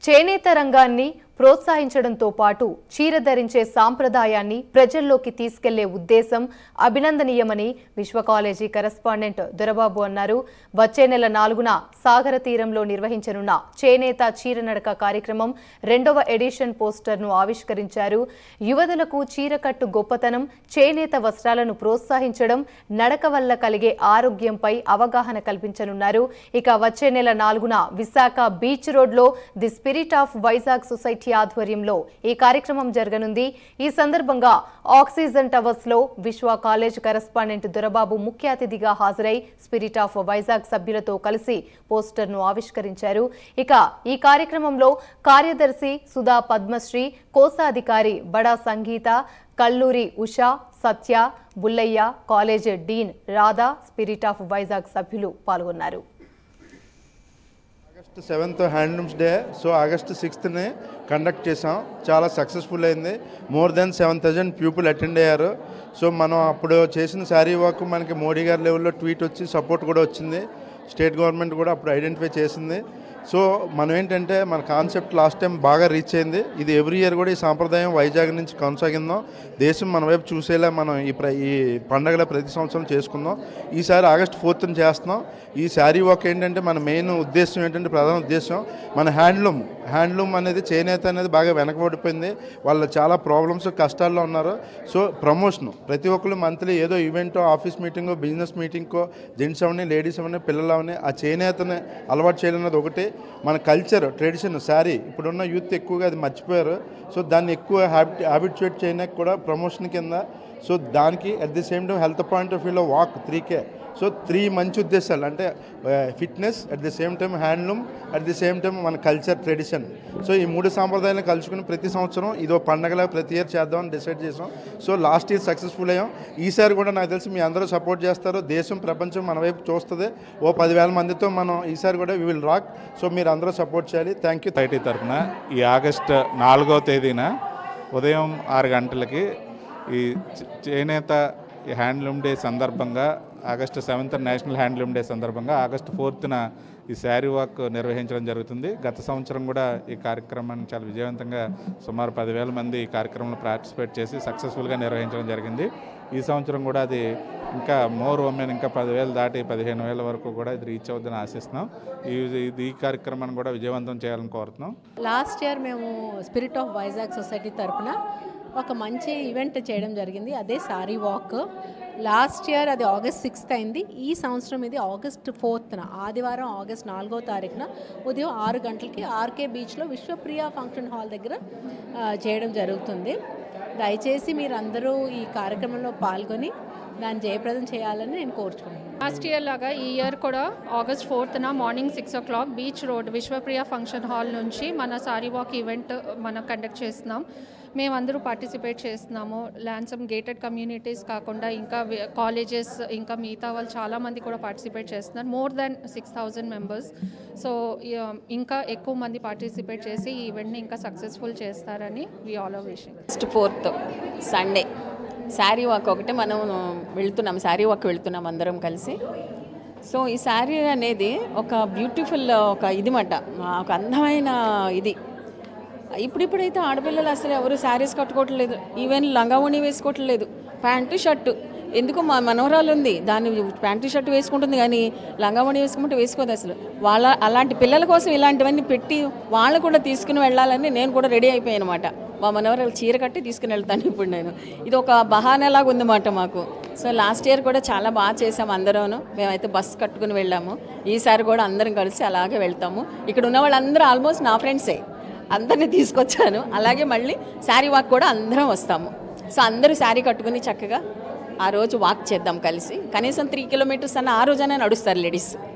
చేనేత రంగాన్ని ప్రోత్సహించడంతో పాటు చీర ధరించే సాంప్రదాయాన్ని ప్రజల్లోకి తీసుకెళ్లే ఉద్దేశం అభినందనీయమని విశ్వ కాలేజీ కరెస్పాండెంట్ దొరబాబు అన్నారు వచ్చే నెల నాలుగున సాగర తీరంలో నిర్వహించనున్న చేనేత చీర నడక కార్యక్రమం రెండవ ఎడిషన్ పోస్టర్ను ఆవిష్కరించారు యువతులకు చీరకట్టు గొప్పతనం చేనేత వస్త్రాలను ప్రోత్సహించడం నడక వల్ల కలిగే ఆరోగ్యంపై అవగాహన కల్పించనున్నారు ఇక వచ్చే నెల నాలుగున విశాఖ బీచ్ రోడ్లో the spirit of Vizag society ఆధ్వర్యంలో ఈ కార్యక్రమం జరగనుంది ఈ సందర్భంగా ఆక్సిజన్ టవర్స్ లో విశ్వ కాలేజ్ కరెస్పాండెంట్ దొరబాబు ముఖ్య అతిథిగా హాజరై స్పిరిట్ ఆఫ్ వైజాగ్ సభ్యులతో కలిసి పోస్టర్ను ఆవిష్కరించారు ఇక ఈ కార్యక్రమంలో కార్యదర్శి సుధా పద్మశ్రీ కోశాధికారి బడా Sangeetha Kalluri Usha Satya Bullayya college dean Radha spirit of Vizag సభ్యులు పాల్గొన్నారు August seventh handlooms day so August సిక్స్త్ని కండక్ట్ చేసాం చాలా సక్సెస్ఫుల్ అయింది more than seven thousand people attend అయ్యారు సో మనం అప్పుడు చేసిన శారీ వర్క్ మనకి మోడీ గారి లెవెల్లో ట్వీట్ వచ్చి సపోర్ట్ కూడా వచ్చింది స్టేట్ గవర్నమెంట్ కూడా అప్పుడు ఐడెంటిఫై చేసింది సో మనం ఏంటంటే మన కాన్సెప్ట్ లాస్ట్ టైం బాగా రీచ్ అయింది ఇది ఎవ్రీ ఇయర్ కూడా ఈ సాంప్రదాయం వైజాగ్ నుంచి కొనసాగిందాం దేశం మన వైపు చూసేలా మనం ఈ ప్ర ఈ పండగల ప్రతి సంవత్సరం చేసుకుందాం ఈసారి ఆగస్ట్ ఫోర్త్ని చేస్తున్నాం ఈ శారీ వర్క్ ఏంటంటే మన మెయిన్ ఉద్దేశం ఏంటంటే ప్రధాన ఉద్దేశం మన హ్యాండ్లూమ్ హ్యాండ్లూమ్ అనేది చేనేత అనేది బాగా వెనకబడిపోయింది వాళ్ళు చాలా ప్రాబ్లమ్స్ కష్టాల్లో ఉన్నారు సో ప్రమోషన్ ప్రతి ఒక్కరు మంత్లీ ఏదో ఈవెంట్ ఆఫీస్ మీటింగో బిజినెస్ మీటింగ్కో జెంట్స్ అవన్నీ లేడీస్ అవన్నీ పిల్లలు అవన్నీ ఆ చేనేతని అలవాటు చేయాలన్నది ఒకటి మన కల్చర్ ట్రెడిషన్ శారీ ఇప్పుడున్న యూత్ ఎక్కువగా అది మర్చిపోయారు సో దాన్ని ఎక్కువ హ్యాబిట్ హ్యాబిచుయేట్ చేయడానికి కూడా ప్రమోషన్ కింద సో దానికి at the same time health point of వ్యూలో walk three K so three మంచి ఉద్దేశాలు అంటే fitness at the same time handloom at the same time మన కల్చర్ ట్రెడిషన్ సో ఈ మూడు సాంప్రదాయాలను కలుసుకుని ప్రతి సంవత్సరం ఇదో పండగలా ప్రతి ఇయర్ చేద్దామని డిసైడ్ చేసాం సో లాస్ట్ ఇయర్ సక్సెస్ఫుల్ అయ్యాం ఈసారి కూడా నాకు తెలిసి మీ అందరూ సపోర్ట్ చేస్తారు దేశం ప్రపంచం మన వైపు చూస్తుంది ఓ పదివేల మందితో మనం ఈసారి కూడా వీ విల్ రాక్ సో మీరు అందరూ సపోర్ట్ చేయాలి థ్యాంక్ యూ సొసైటీ తరఫున ఈ ఆగస్ట్ నాలుగవ తేదీన ఉదయం ఆరు గంటలకి ఈ చే- చేనేత ఈ హ్యాండ్లూమ్ డే సందర్భంగా August seventh national handloom day సందర్భంగా ఆగస్టు ఫోర్త్న ఈ శారీ వాక్ నిర్వహించడం జరుగుతుంది గత సంవత్సరం కూడా ఈ కార్యక్రమాన్ని చాలా విజయవంతంగా సుమారు పదివేల మంది ఈ కార్యక్రమంలో పార్టిసిపేట్ చేసి సక్సెస్ఫుల్గా నిర్వహించడం జరిగింది ఈ సంవత్సరం కూడా అది ఇంకా మోర్ ఉమెన్ ఇంకా పదివేలు దాటి పదిహేను వేల వరకు కూడా ఇది రీచ్ అవుతుందని ఆశిస్తున్నాం ఈ ఇది ఈ కార్యక్రమాన్ని కూడా విజయవంతం చేయాలని కోరుతున్నాం లాస్ట్ ఇయర్ మేము స్పిరిట్ ఆఫ్ వైజాగ్ సొసైటీ తరపున ఒక మంచి ఈవెంట్ చేయడం జరిగింది అదే సారీ వాక్ లాస్ట్ ఇయర్ అది ఆగస్ట్ సిక్స్త్ అయింది ఈ సంవత్సరం ఇది ఆగస్ట్ ఫోర్త్న ఆదివారం ఆగస్ట్ నాలుగో తారీఖున ఉదయం ఆరు గంటలకి ఆర్కే బీచ్లో విశ్వప్రియ ఫంక్షన్ హాల్ దగ్గర ఆ, చేయడం జరుగుతుంది దయచేసి మీరు అందరూ ఈ కార్యక్రమంలో పాల్గొని దాన్ని జయప్రదం చేయాలని నేను కోరుచుకుంటున్నాను లాస్ట్ ఇయర్ లాగా ఈ ఇయర్ కూడా ఆగస్ట్ ఫోర్త్న morning six o'clock beach road Vishwapriya function hall నుంచి మన సారీ వాక్ ఈవెంట్ మనం కండక్ట్ చేస్తున్నాం మేమందరూ పార్టిసిపేట్ చేస్తున్నాము ల్యాన్సమ్ గేటెడ్ కమ్యూనిటీస్ కాకుండా ఇంకా కాలేజెస్ ఇంకా మిగతా వాళ్ళు చాలామంది కూడా పార్టిసిపేట్ చేస్తున్నారు more than six thousand members so ఇంకా ఎక్కువ మంది పార్టిసిపేట్ చేసి ఈ ఈవెంట్ని ఇంకా సక్సెస్ఫుల్ చేస్తారని we all are wishing first fourth Sunday saree walk ఒకటి మనం వెళ్తున్నాం శారీ వాక్ వెళ్తున్నాం అందరం కలిసి సో ఈ శారీ అనేది ఒక బ్యూటిఫుల్ ఒక ఇది మాట ఒక అందమైన ఇది ఇప్పుడిప్పుడైతే ఆడపిల్లలు అసలు ఎవరు శారీస్ కట్టుకోవట్లేదు ఈవెన్ లంగావణి వేసుకోవట్లేదు ప్యాంటు షర్టు ఎందుకు మా మనవరాలు ఉంది దాన్ని ప్యాంటు షర్ట్ వేసుకుంటుంది కానీ లంగావణి వేసుకుంటే వేసుకోదు అసలు వాళ్ళ అలాంటి పిల్లల కోసం ఇలాంటివన్నీ పెట్టి వాళ్ళు కూడా తీసుకుని వెళ్ళాలని నేను కూడా రెడీ అయిపోయాను అనమాట మా మనవరాలు చీర కట్టి తీసుకుని వెళ్తాను ఇప్పుడు నేను ఇది ఒక బహానాలాగా ఉందన్నమాట మాకు సో లాస్ట్ ఇయర్ కూడా చాలా బాగా చేసాం అందరూను మేమైతే బస్సు కట్టుకుని వెళ్ళాము ఈసారి కూడా అందరం కలిసి అలాగే వెళ్తాము ఇక్కడ ఉన్న వాళ్ళందరూ ఆల్మోస్ట్ నా ఫ్రెండ్సే అందరిని తీసుకొచ్చాను అలాగే మళ్ళీ శారీ వాక్ కూడా అందరం వస్తాము సో అందరూ శారీ కట్టుకుని చక్కగా ఆ రోజు వాక్ చేద్దాం కలిసి కనీసం త్రీ కిలోమీటర్స్ అన్న ఆ రోజైనా నడుస్తారు లేడీస్